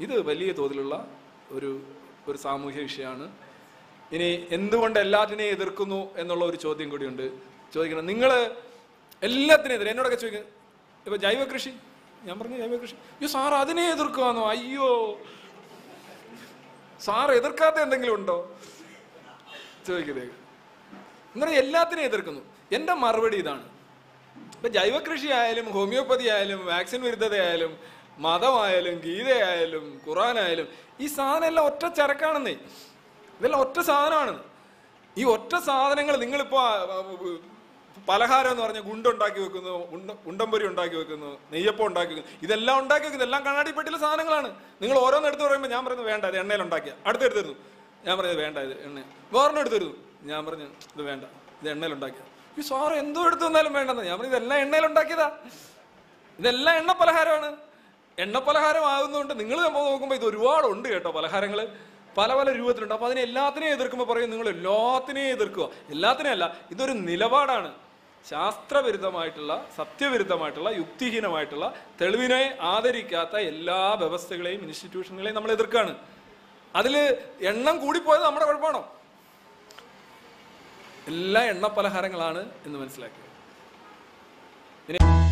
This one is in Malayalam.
ഇത് വലിയ തോതിലുള്ള ഒരു ഒരു സാമൂഹ്യ വിഷയമാണ് ഇനി എന്തുകൊണ്ട് എല്ലാറ്റിനെയും എതിർക്കുന്നു എന്നുള്ള ഒരു ചോദ്യം കൂടിയുണ്ട് ചോദിക്കണം നിങ്ങൾ എല്ലാത്തിനെതിരെ എന്നോടൊക്കെ ചോദിക്കുന്നത് ഇപ്പൊ ജൈവ കൃഷി ഞാൻ പറഞ്ഞു ജൈവ കൃഷി അയ്യോ സാർ അതിനെ എതിർക്കുവാന്നോ അയ്യോ സാർ എതിർക്കാത്ത എന്തെങ്കിലും ഉണ്ടോ ചോദിക്കുന്നത് എന്നാൽ എല്ലാത്തിനെയും എതിർക്കുന്നു എൻ്റെ മറുപടി ഇതാണ് ഇപ്പൊ ജൈവ കൃഷി ആയാലും ഹോമിയോപ്പതി ആയാലും വാക്സിൻ വിരുദ്ധതയായാലും മതമായാലും ഗീതയായാലും ഖുറാനായാലും ഈ സാധനം എല്ലാം ഒറ്റ ചരക്കാണെന്നേ ഇതെല്ലാം ഒറ്റ സാധനമാണ് ഈ ഒറ്റ സാധനങ്ങൾ നിങ്ങളിപ്പോ ആ, ആ, ഉ- പലഹാരം എന്ന് പറഞ്ഞ ഗുണ്ടുണ്ടാക്കി വെക്കുന്നു ഉണ്ട ഉണ്ടംപൊരി ഉണ്ടാക്കി വെക്കുന്നു നെയ്യപ്പം ഉണ്ടാക്കി വെക്കുന്നു ഇതെല്ലാം ഉണ്ടാക്കി വെക്കുന്നു എല്ലാം കണ്ണാടിപ്പെട്ടിലെ സാധനങ്ങളാണ് നിങ്ങൾ ഓരോന്ന് എടുത്ത് പറയുമ്പോൾ ഞാൻ പറയുന്നത് വേണ്ട ഇത് എണ്ണയിൽ ഉണ്ടാക്കിയ അടുത്തെടുത്ത് തരുന്നു ഞാൻ പറഞ്ഞത് വേണ്ട ഇത് എണ്ണ വേറൊന്നും എടുത്ത് തരുന്നു ഞാൻ പറഞ്ഞു ഇത് വേണ്ട ഇത് എണ്ണയിൽ ഉണ്ടാക്കിയ ഈ സാറ് എന്തോ എടുത്തു തന്നാലും വേണ്ടെന്ന് ഞാൻ പറഞ്ഞു ഇതെല്ലാം എണ്ണയിൽ ഉണ്ടാക്കിയതാ ഇതെല്ലാം എണ്ണ പലഹാരമാണ് എണ്ണ പലഹാരം ആകുന്നതുകൊണ്ട് നിങ്ങൾ നോക്കുമ്പോൾ ഇത് ഒരുപാട് ഉണ്ട് കേട്ടോ പലഹാരങ്ങൾ പല പല രൂപത്തിലുണ്ട് അപ്പൊ അതിനെ എല്ലാത്തിനെയും എതിർക്കുമ്പോൾ പറയും നിങ്ങൾ എല്ലാത്തിനെയും എതിർക്കുക എല്ലാത്തിനെയും അല്ല ഇതൊരു നിലപാടാണ് ശാസ്ത്രവിരുദ്ധമായിട്ടുള്ള സത്യവിരുദ്ധമായിട്ടുള്ള യുക്തിഹീനമായിട്ടുള്ള തെളിവിനെ ആദരിക്കാത്ത എല്ലാ വ്യവസ്ഥകളെയും ഇൻസ്റ്റിറ്റ്യൂഷനുകളെയും നമ്മൾ എതിർക്കാണ് അതിൽ എണ്ണം കൂടിപ്പോയത് നമ്മുടെ കുഴപ്പമാണോ എല്ലാ എണ്ണ പലഹാരങ്ങളാണ് എന്ന് മനസ്സിലാക്കുക ഇനി